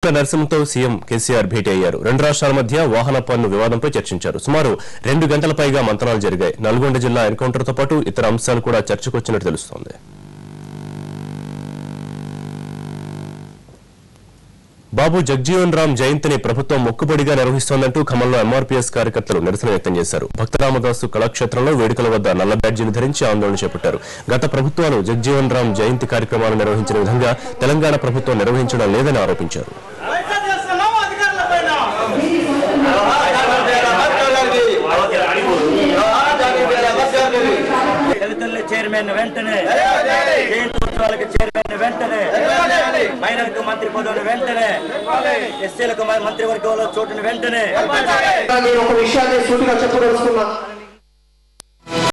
నరసింహతో CM KCR భేటీ అయ్యారు రెండు రాష్ట్రాల మధ్య వాహన పన్ను వివాదంపై చర్చించారు సుమారు రెండు గంటల పైగా మంతనాలు జరిగాయి నల్గొండ జిల్లా ఎన్కౌంటర్తో పాటు ఇతర అంశాలు కూడా చర్చకొచ్చినట్టు తెలుస్తోంది బాబు జగ్జీవన్ రామ్ జయంతిని ప్రభుత్వం మొక్కుబడిగా నిర్వహిస్తోందంటూ ఖమ్మంలో ఎంఆర్పీఎస్ కార్యకర్తలు నిరసన వ్యక్తం చేశారు భక్తరామదాసు కళాక్షేత్రంలో వేడుకల వద్ద నల్ల బ్యాడ్జీలు ధరించి ఆందోళన చేపట్టారు గత ప్రభుత్వాలు జగ్జీవన్ రామ్ జయంతి కార్యక్రమాలు నిర్వహించిన విధంగా తెలంగాణ ప్రభుత్వం నిర్వహించడం లేదని ఆరోపించారు వైఖరి చేస్తున్నాం అధికారుల పైన దళితుల్ని చైర్మన్ వెంటనే జయంతి ఉత్సవాలకు చైర్మన్ వెంటనే మైనార్టీ మంత్రి పదవిని వెంటనే ఎస్సీలకు మంత్రివర్గంలో చోటుని వెంటనే నేను ఒక విషయాన్ని సూటిగా చెప్పదలుచుకున్నా